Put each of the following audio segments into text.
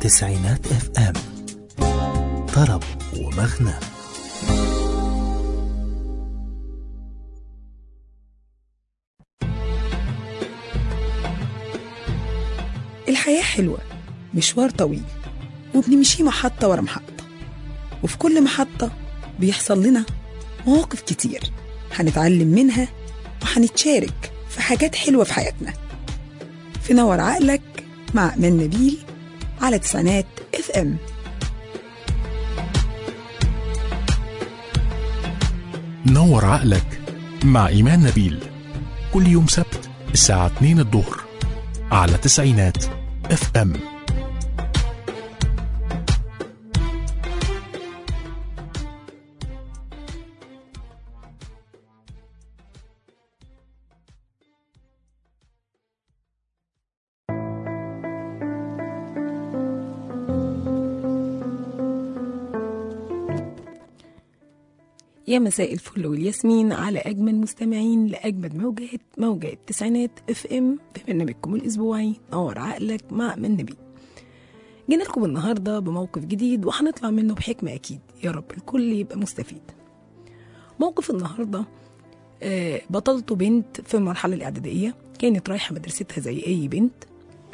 تسعينات اف ام طرب ومغنى الحياة حلوة مشوار طويل وبنمشي محطة ورا محطة وفي كل محطة بيحصل لنا مواقف كتير هنتعلم منها وهنتشارك في حاجات حلوة في حياتنا في نور عقلك مع أمان نبيل على تسعينات اف ام نور عقلك مع إيمان نبيل كل يوم سبت الساعة 2 الظهر على تسعينات اف ام يا مساء الفل والياسمين على أجمل مستمعين لأجمد موجات موجات تسعينات اف ام في برنامجكم الأسبوعي نور عقلك مع من نبي جينا لكم النهاردة بموقف جديد وهنطلع منه بحكمة أكيد يا رب الكل يبقى مستفيد موقف النهاردة آه، بطلته بنت في المرحلة الإعدادية كانت رايحة مدرستها زي أي بنت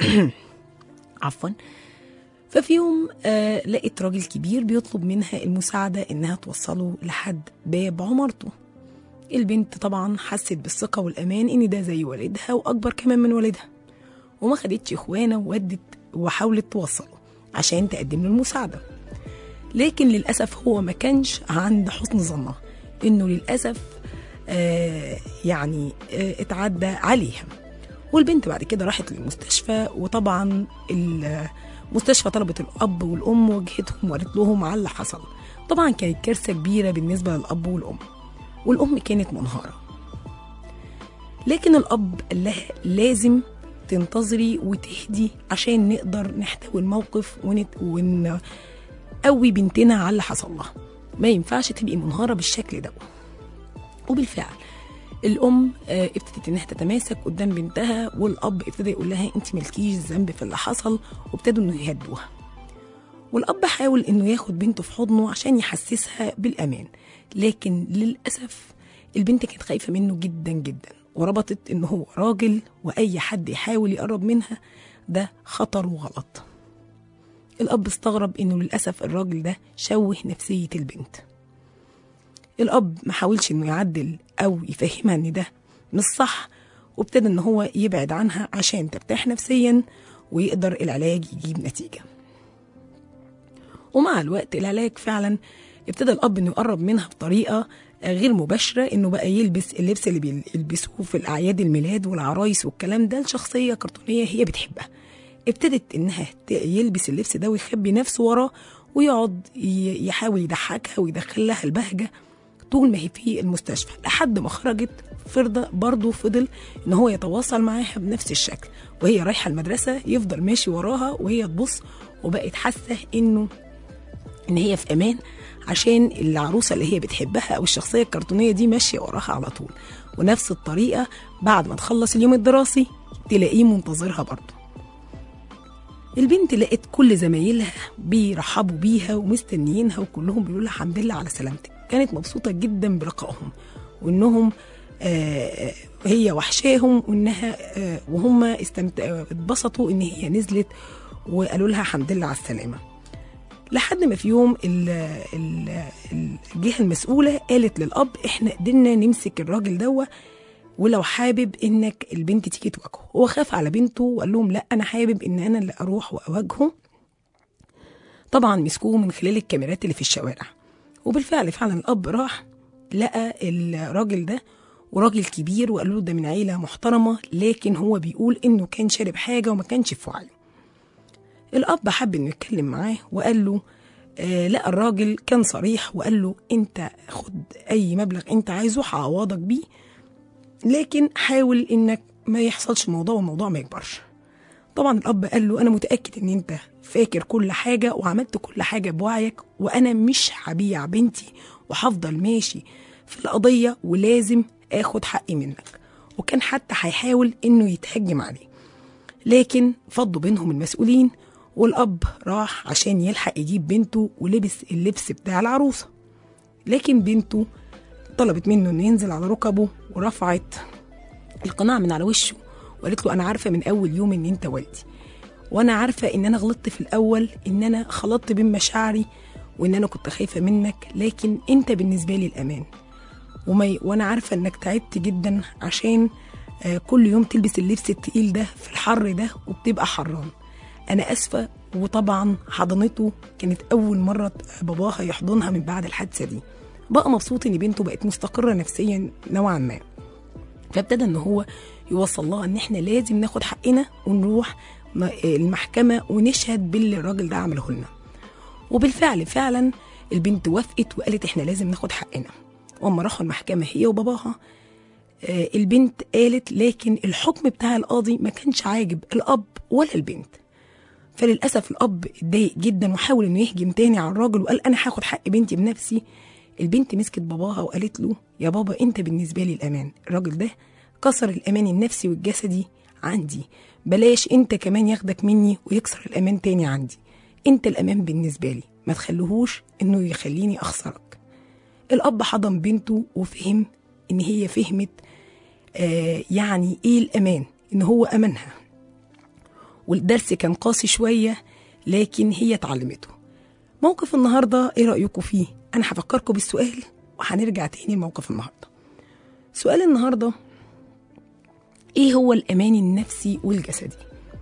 عفوا ففي يوم آه لقيت راجل كبير بيطلب منها المساعدة إنها توصله لحد باب عمارته البنت طبعا حست بالثقة والأمان إن ده زي والدها وأكبر كمان من والدها وما خدتش إخوانة وودت وحاولت توصله عشان تقدم له المساعدة لكن للأسف هو ما كانش عند حسن ظنه إنه للأسف آه يعني آه اتعدى عليها والبنت بعد كده راحت للمستشفى وطبعا المستشفى طلبت الأب والأم وجهتهم وقالت لهم على اللي حصل طبعا كانت كارثة كبيرة بالنسبة للأب والأم والأم كانت منهارة لكن الأب قال لها لازم تنتظري وتهدي عشان نقدر نحتوي الموقف ونت... ونقوي بنتنا على اللي حصل لها ما ينفعش تبقي منهارة بالشكل ده وبالفعل الام آه، ابتدت انها تتماسك قدام بنتها والاب ابتدى يقول لها انت مالكيش ذنب في اللي حصل وابتدوا انه يهدوها والاب حاول انه ياخد بنته في حضنه عشان يحسسها بالامان لكن للاسف البنت كانت خايفه منه جدا جدا وربطت ان هو راجل واي حد يحاول يقرب منها ده خطر وغلط الاب استغرب انه للاسف الراجل ده شوه نفسيه البنت الاب ما حاولش انه يعدل او يفهمها ان ده مش صح وابتدى ان هو يبعد عنها عشان ترتاح نفسيا ويقدر العلاج يجيب نتيجه ومع الوقت العلاج فعلا ابتدى الاب انه يقرب منها بطريقه غير مباشره انه بقى يلبس اللبس اللي بيلبسوه في الاعياد الميلاد والعرايس والكلام ده لشخصيه كرتونيه هي بتحبها ابتدت انها ت- يلبس اللبس ده ويخبي نفسه وراه ويقعد ي- يحاول يضحكها ويدخل لها البهجه طول ما هي في المستشفى لحد ما خرجت فرضة برضه فضل ان هو يتواصل معاها بنفس الشكل وهي رايحه المدرسه يفضل ماشي وراها وهي تبص وبقت حاسه انه ان هي في امان عشان العروسه اللي هي بتحبها او الشخصيه الكرتونيه دي ماشيه وراها على طول ونفس الطريقه بعد ما تخلص اليوم الدراسي تلاقيه منتظرها برضه البنت لقت كل زمايلها بيرحبوا بيها ومستنيينها وكلهم بيقولوا لها الحمد لله على سلامتك كانت مبسوطة جدا بلقائهم وانهم آه هي وحشاهم وانها آه وهم استمت... آه، اتبسطوا ان هي نزلت وقالوا لها الحمد لله على السلامة لحد ما في يوم ال- ال- الجهة المسؤولة قالت للأب احنا قدرنا نمسك الراجل دوا ولو حابب انك البنت تيجي تواجهه هو خاف على بنته وقال لهم لا انا حابب ان انا اللي اروح واواجهه طبعا مسكوه من خلال الكاميرات اللي في الشوارع وبالفعل فعلا الاب راح لقى الراجل ده وراجل كبير وقالوا له ده من عيله محترمه لكن هو بيقول انه كان شارب حاجه وما كانش في وعيه الاب حب انه يتكلم معاه وقال له آه لا الراجل كان صريح وقال له انت خد اي مبلغ انت عايزه هعوضك بيه لكن حاول انك ما يحصلش موضوع والموضوع ما يكبرش طبعا الاب قال له انا متاكد ان انت فاكر كل حاجه وعملت كل حاجه بوعيك وانا مش هبيع بنتي وهفضل ماشي في القضيه ولازم اخد حقي منك وكان حتى هيحاول انه يتهجم عليه لكن فضوا بينهم المسؤولين والأب راح عشان يلحق يجيب بنته ولبس اللبس بتاع العروسة لكن بنته طلبت منه انه ينزل على ركبه ورفعت القناع من على وشه وقالت له انا عارفه من اول يوم ان انت والدي وانا عارفه ان انا غلطت في الاول ان انا خلطت بين مشاعري وان انا كنت خايفه منك لكن انت بالنسبه لي الامان وما ي... وانا عارفه انك تعبت جدا عشان آه، كل يوم تلبس اللبس التقيل ده في الحر ده وبتبقى حران انا اسفه وطبعا حضنته كانت اول مره باباها يحضنها من بعد الحادثه دي بقى مبسوط ان بنته بقت مستقره نفسيا نوعا ما فابتدى ان هو يوصل لها ان احنا لازم ناخد حقنا ونروح م- المحكمه ونشهد باللي الراجل ده عمله لنا وبالفعل فعلا البنت وافقت وقالت احنا لازم ناخد حقنا واما راحوا المحكمه هي وباباها آه، البنت قالت لكن الحكم بتاع القاضي ما كانش عاجب الاب ولا البنت فللاسف الاب اتضايق جدا وحاول انه يهجم تاني على الراجل وقال انا هاخد حق بنتي بنفسي البنت مسكت باباها وقالت له يا بابا انت بالنسبه لي الامان الراجل ده كسر الامان النفسي والجسدي عندي بلاش انت كمان ياخدك مني ويكسر الامان تاني عندي انت الامان بالنسبه لي ما تخليهوش انه يخليني اخسرك الاب حضن بنته وفهم ان هي فهمت آه يعني ايه الامان ان هو امنها والدرس كان قاسي شويه لكن هي اتعلمته موقف النهارده ايه رايكم فيه انا هفكركم بالسؤال وهنرجع تاني لموقف النهارده سؤال النهارده ايه هو الامان النفسي والجسدي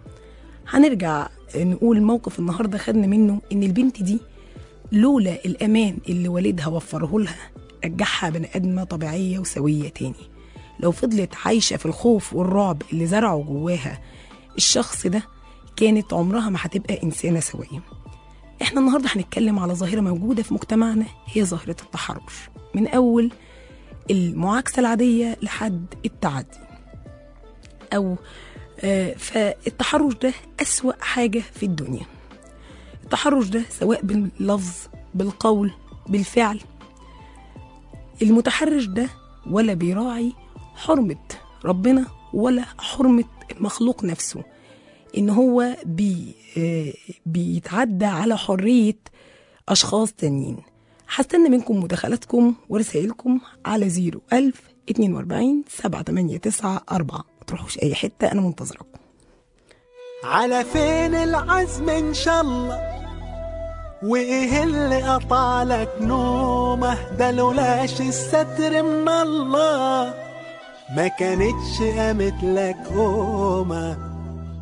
هنرجع نقول موقف النهارده خدنا منه ان البنت دي لولا الامان اللي والدها وفره لها رجعها بني ادمه طبيعيه وسويه تاني لو فضلت عايشه في الخوف والرعب اللي زرعه جواها الشخص ده كانت عمرها ما هتبقى انسانه سويه احنا النهارده هنتكلم على ظاهره موجوده في مجتمعنا هي ظاهره التحرش من اول المعاكسه العاديه لحد التعدي او آه، فالتحرش ده اسوا حاجه في الدنيا التحرش ده سواء باللفظ بالقول بالفعل المتحرش ده ولا بيراعي حرمه ربنا ولا حرمه المخلوق نفسه ان هو بي آه، بيتعدى على حريه اشخاص تانيين هستنى منكم مداخلاتكم ورسائلكم على 01000 42 789 4 ما تروحوش اي حته انا منتظركم على فين العزم ان شاء الله وايه اللي قطع لك نومه ده لولاش الستر من الله ما كانتش قامت لك قومه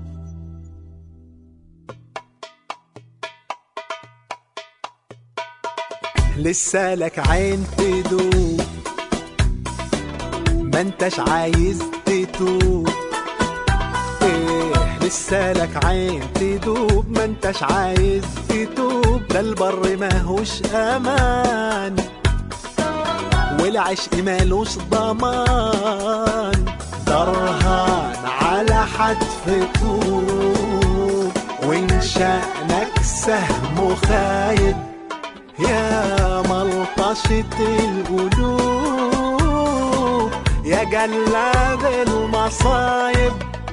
لسه لك عين تدوب ما انتش عايز تتوب ايه لسه لك عين تدوب ما انتش عايز تتوب ده البر ماهوش امان والعشق مالوش ضمان درهان على حتف طوب وان شأنك سهم خايب يا ملطشة القلوب يا جلاد المصايب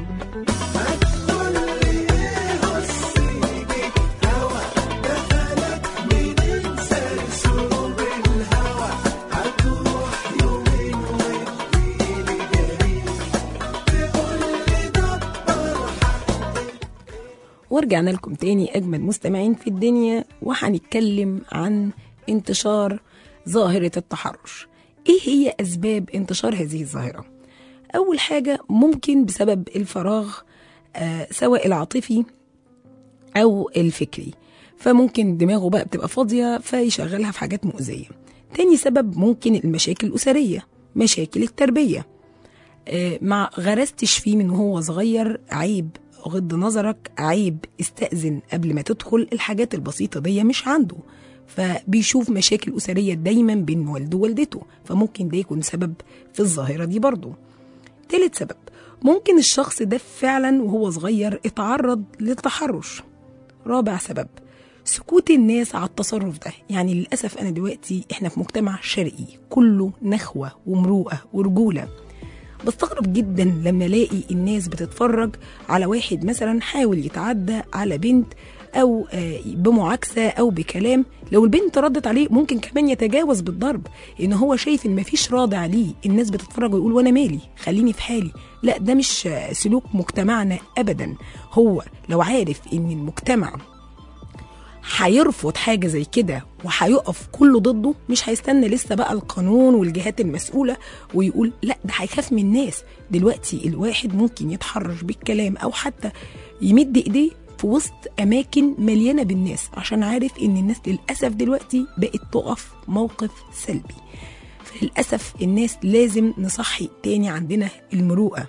ورجعنا لكم تاني أجمل مستمعين في الدنيا وهنتكلم عن انتشار ظاهرة التحرش إيه هي أسباب انتشار هذه الظاهرة؟ أول حاجة ممكن بسبب الفراغ آه سواء العاطفي أو الفكري فممكن دماغه بقى بتبقى فاضية فيشغلها في حاجات مؤذية تاني سبب ممكن المشاكل الأسرية مشاكل التربية آه، مع غرستش فيه من وهو صغير عيب غض نظرك عيب استأذن قبل ما تدخل الحاجات البسيطة دي مش عنده فبيشوف مشاكل أسرية دايما بين والده ووالدته فممكن ده يكون سبب في الظاهرة دي برضه تالت سبب ممكن الشخص ده فعلا وهو صغير اتعرض للتحرش رابع سبب سكوت الناس على التصرف ده يعني للأسف أنا دلوقتي إحنا في مجتمع شرقي كله نخوة ومروءة ورجولة بستغرب جدا لما الاقي الناس بتتفرج على واحد مثلا حاول يتعدى على بنت او آه، بمعاكسه او بكلام لو البنت ردت عليه ممكن كمان يتجاوز بالضرب ان هو شايف ان مفيش رادع ليه الناس بتتفرج ويقول وانا مالي خليني في حالي لا ده مش آه، سلوك مجتمعنا ابدا هو لو عارف ان المجتمع هيرفض حاجه زي كده وهيقف كله ضده مش هيستنى لسه بقى القانون والجهات المسؤوله ويقول لا ده هيخاف من الناس دلوقتي الواحد ممكن يتحرش بالكلام او حتى يمد ايديه في وسط اماكن مليانه بالناس عشان عارف ان الناس للاسف دلوقتي بقت تقف موقف سلبي فللاسف الناس لازم نصحي تاني عندنا المروءه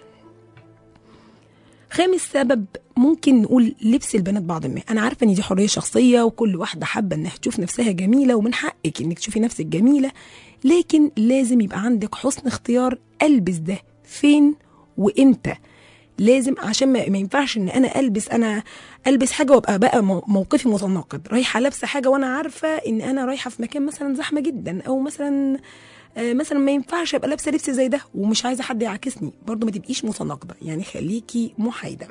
خامس سبب ممكن نقول لبس البنات بعض ما انا عارفه ان دي حريه شخصيه وكل واحده حابه انها تشوف نفسها جميله ومن حقك انك تشوفي نفسك جميله لكن لازم يبقى عندك حسن اختيار البس ده فين وامتى لازم عشان ما, ما ينفعش ان انا البس انا البس حاجه وابقى بقى مو- موقفي متناقض رايحه لابسه حاجه وانا عارفه ان انا رايحه في مكان مثلا زحمه جدا او مثلا آه، مثلا ما ينفعش ابقى لابسه لبس زي ده ومش عايزه حد يعاكسني برضو ما تبقيش متناقضه يعني خليكي محايده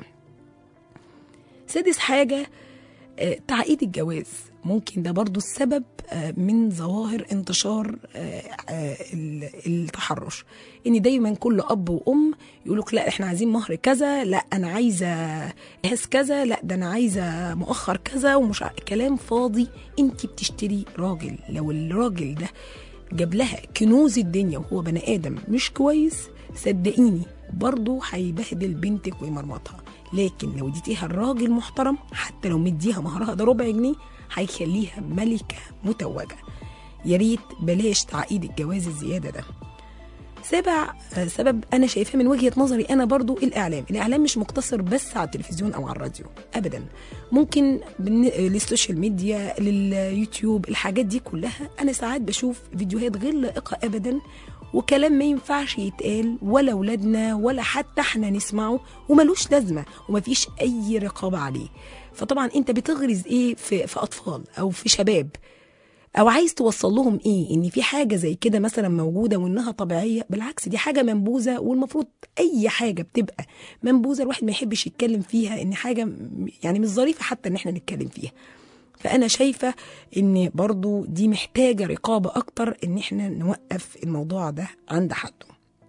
سادس حاجه آه، تعقيد الجواز ممكن ده برضو السبب آه، من ظواهر انتشار آه، آه، ال- التحرش ان دايما كل اب وام يقولوا لا احنا عايزين مهر كذا لا انا عايزه جهاز كذا لا ده انا عايزه مؤخر كذا ومش ع- كلام فاضي انت بتشتري راجل لو الراجل ده جاب لها كنوز الدنيا وهو بني ادم مش كويس صدقيني برضه هيبهدل بنتك ويمرمطها لكن لو اديتيها الراجل محترم حتى لو مديها مهرها ده ربع جنيه هيخليها ملكه متوجه يا ريت بلاش تعقيد الجواز الزياده ده سابع آه، سبب انا شايفاه من وجهه نظري انا برضو الاعلام الاعلام مش مقتصر بس على التلفزيون او على الراديو ابدا ممكن بالن- آه، للسوشيال ميديا لليوتيوب الحاجات دي كلها انا ساعات بشوف فيديوهات غير لائقه ابدا وكلام ما ينفعش يتقال ولا ولادنا ولا حتى احنا نسمعه وملوش لازمه ومفيش اي رقابه عليه فطبعا انت بتغرز ايه في, في اطفال او في شباب او عايز توصل لهم ايه ان في حاجه زي كده مثلا موجوده وانها طبيعيه بالعكس دي حاجه منبوذه والمفروض اي حاجه بتبقى منبوذه الواحد ما يحبش يتكلم فيها ان حاجه م- يعني مش ظريفه حتى ان احنا نتكلم فيها فانا شايفه ان برضو دي محتاجه رقابه اكتر ان احنا نوقف الموضوع ده عند حده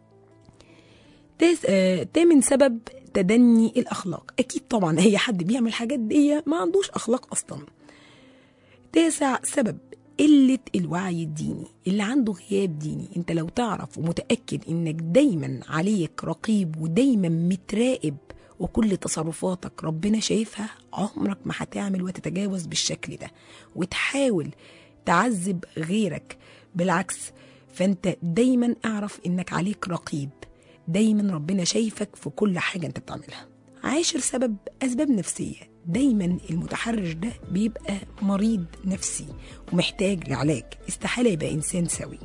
تاس... آه... تامن سبب تدني الاخلاق اكيد طبعا اي حد بيعمل حاجات دي ما عندوش اخلاق اصلا تاسع سبب قلة الوعي الديني اللي عنده غياب ديني انت لو تعرف ومتأكد انك دايما عليك رقيب ودايما متراقب وكل تصرفاتك ربنا شايفها عمرك ما هتعمل وتتجاوز بالشكل ده وتحاول تعذب غيرك بالعكس فانت دايما اعرف انك عليك رقيب دايما ربنا شايفك في كل حاجة انت بتعملها عاشر سبب أسباب نفسية دايما المتحرش ده بيبقى مريض نفسي ومحتاج لعلاج استحالة يبقى إنسان سوي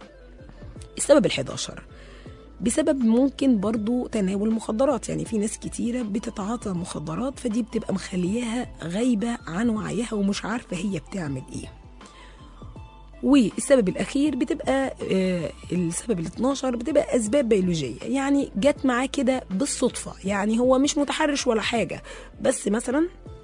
السبب الحداشر بسبب ممكن برضو تناول مخدرات يعني في ناس كتيرة بتتعاطى مخدرات فدي بتبقى مخلياها غايبة عن وعيها ومش عارفة هي بتعمل ايه والسبب الاخير بتبقى آه السبب ال 12 بتبقى اسباب بيولوجيه يعني جت معاه كده بالصدفه يعني هو مش متحرش ولا حاجه بس مثلا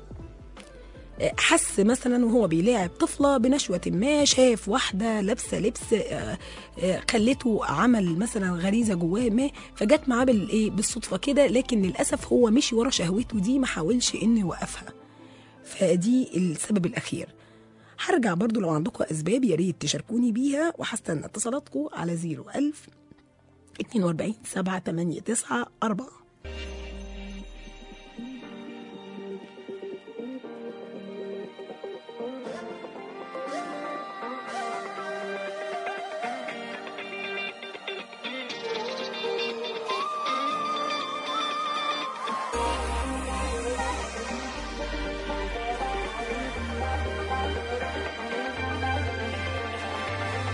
آه، حس مثلا وهو بيلاعب طفله بنشوه ما شاف واحده لابسه لبس آه، آه، خلته عمل مثلا غريزه جواه ما فجت معاه بالايه بالصدفه كده لكن للاسف هو مشي ورا شهوته دي ما حاولش انه يوقفها فدي السبب الاخير هرجع برضو لو عندكم اسباب يا ريت تشاركوني بيها وهستنى اتصالاتكم على 01000 42 7 8 9 4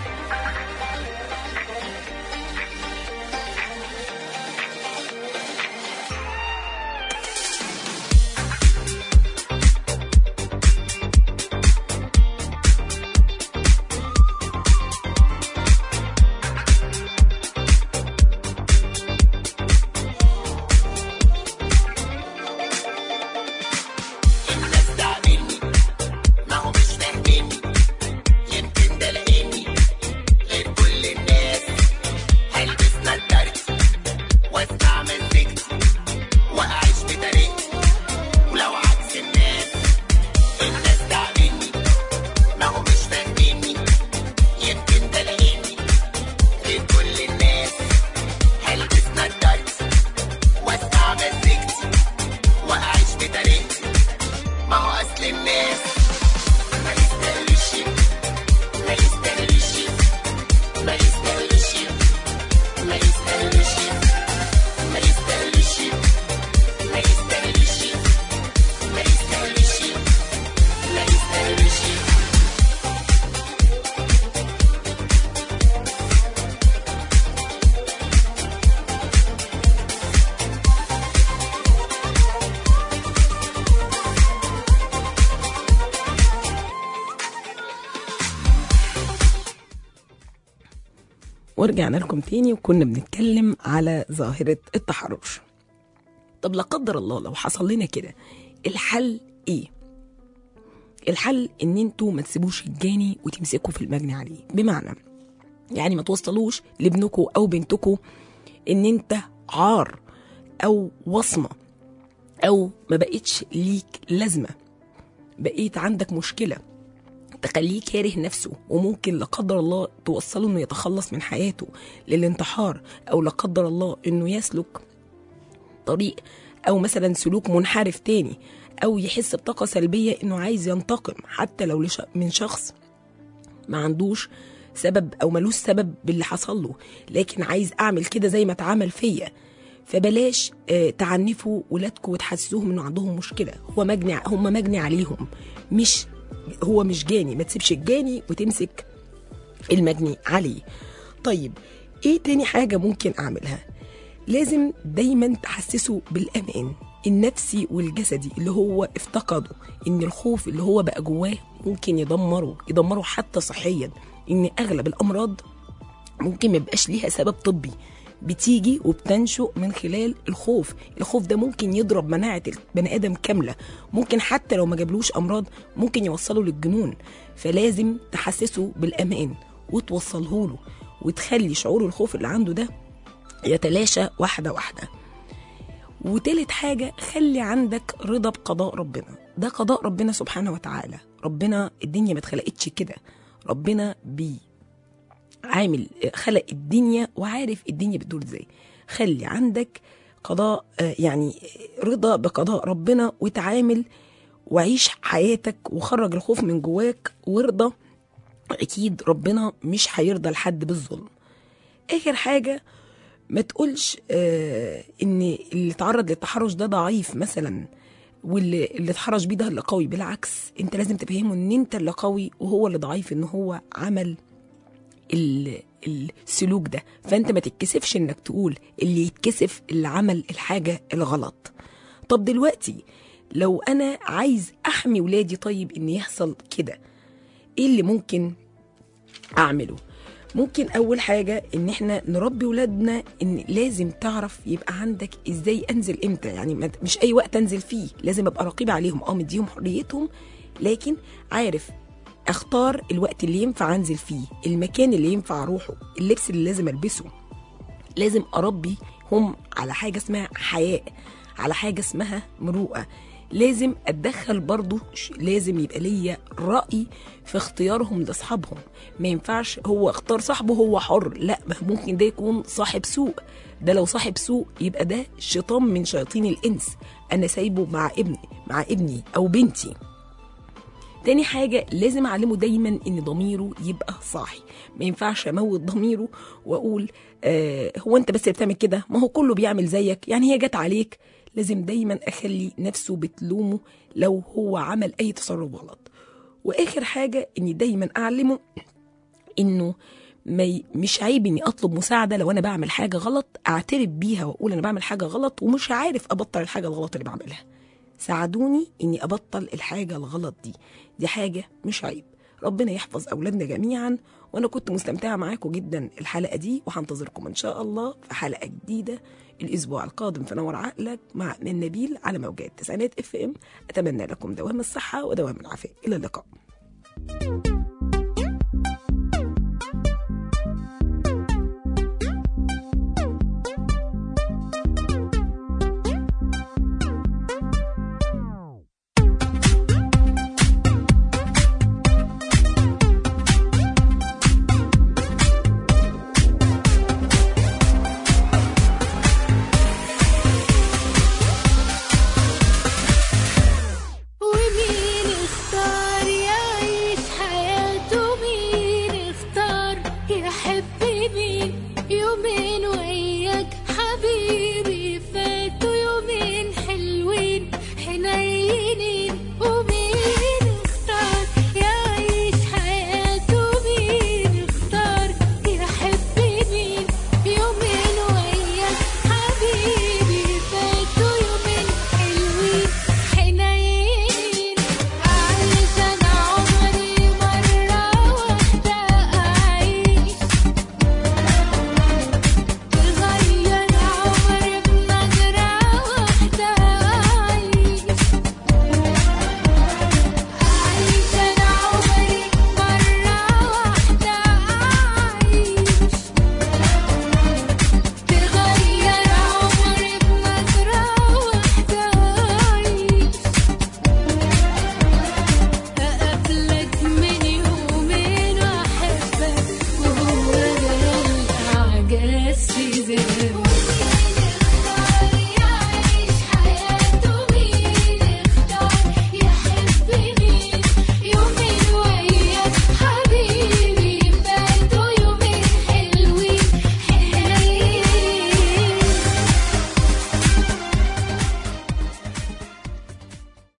Thank ورجعنا لكم تاني وكنا بنتكلم على ظاهرة التحرش طب لا قدر الله لو حصل لنا كده الحل ايه الحل ان انتوا ما تسيبوش الجاني وتمسكوا في المجني عليه بمعنى يعني ما توصلوش لابنكم او بنتكم ان انت عار او وصمه او ما بقتش ليك لازمه بقيت عندك مشكله تخليه كاره نفسه وممكن لا قدر الله توصله انه يتخلص من حياته للانتحار او لا قدر الله انه يسلك طريق او مثلا سلوك منحرف تاني او يحس بطاقه سلبيه انه عايز ينتقم حتى لو لش- من شخص ما عندوش سبب او ملوش سبب باللي حصل له لكن عايز اعمل كده زي ما اتعمل فيا فبلاش آه، تعنفوا ولادكم وتحسسوهم انه عندهم مشكله هو مجني هم مجني عليهم مش هو مش جاني ما تسيبش الجاني وتمسك المجني عليه طيب ايه تاني حاجه ممكن اعملها لازم دايما تحسسه بالامان النفسي والجسدي اللي هو افتقده ان الخوف اللي هو بقى جواه ممكن يدمره يدمره حتى صحيا ان اغلب الامراض ممكن ما يبقاش ليها سبب طبي بتيجي وبتنشؤ من خلال الخوف الخوف ده ممكن يضرب مناعة البني آدم كاملة ممكن حتى لو ما جابلوش أمراض ممكن يوصله للجنون فلازم تحسسه بالأمان وتوصله له وتخلي شعور الخوف اللي عنده ده يتلاشى واحدة واحدة وتالت حاجة خلي عندك رضا بقضاء ربنا ده قضاء ربنا سبحانه وتعالى ربنا الدنيا ما اتخلقتش كده ربنا بي عامل خلق الدنيا وعارف الدنيا بتدور ازاي خلي عندك قضاء آه، يعني رضا بقضاء ربنا وتعامل وعيش حياتك وخرج الخوف من جواك وارضى اكيد ربنا مش هيرضى لحد بالظلم اخر حاجه ما تقولش آه ان اللي اتعرض للتحرش ده ضعيف مثلا واللي اللي اتحرش بيه ده اللي قوي بالعكس انت لازم تفهمه ان انت اللي قوي وهو اللي ضعيف ان هو عمل ال- السلوك ده فانت ما تتكسفش انك تقول اللي يتكسف اللي عمل الحاجه الغلط طب دلوقتي لو انا عايز احمي ولادي طيب ان يحصل كده ايه اللي ممكن اعمله ممكن اول حاجه ان احنا نربي ولادنا ان لازم تعرف يبقى عندك ازاي انزل امتى يعني ما- مش اي وقت انزل فيه لازم ابقى رقيب عليهم اه مديهم حريتهم لكن عارف اختار الوقت اللي ينفع انزل فيه المكان اللي ينفع اروحه اللبس اللي لازم البسه لازم اربي هم على حاجه اسمها حياء على حاجه اسمها مروءه لازم اتدخل برضو ش- لازم يبقى ليا راي في اختيارهم لاصحابهم ما ينفعش هو اختار صاحبه هو حر لا ما ممكن ده يكون صاحب سوء ده لو صاحب سوء يبقى ده شيطان من شياطين الانس انا سايبه مع ابني مع ابني او بنتي تاني حاجة لازم أعلمه دايما إن ضميره يبقى صاحي ما ينفعش أموت ضميره وأقول آه هو أنت بس اللي بتعمل كده ما هو كله بيعمل زيك يعني هي جت عليك لازم دايما أخلي نفسه بتلومه لو هو عمل أي تصرف غلط وآخر حاجة إني دايما أعلمه إنه ما ي... مش عيب اني اطلب مساعده لو انا بعمل حاجه غلط اعترف بيها واقول انا بعمل حاجه غلط ومش عارف ابطل الحاجه الغلط اللي بعملها ساعدوني اني ابطل الحاجه الغلط دي دي حاجه مش عيب ربنا يحفظ اولادنا جميعا وانا كنت مستمتعه معاكم جدا الحلقه دي وهنتظركم ان شاء الله في حلقه جديده الاسبوع القادم في نور عقلك مع من نبيل على موجات تسعينات اف ام اتمنى لكم دوام الصحه ودوام العافيه الى اللقاء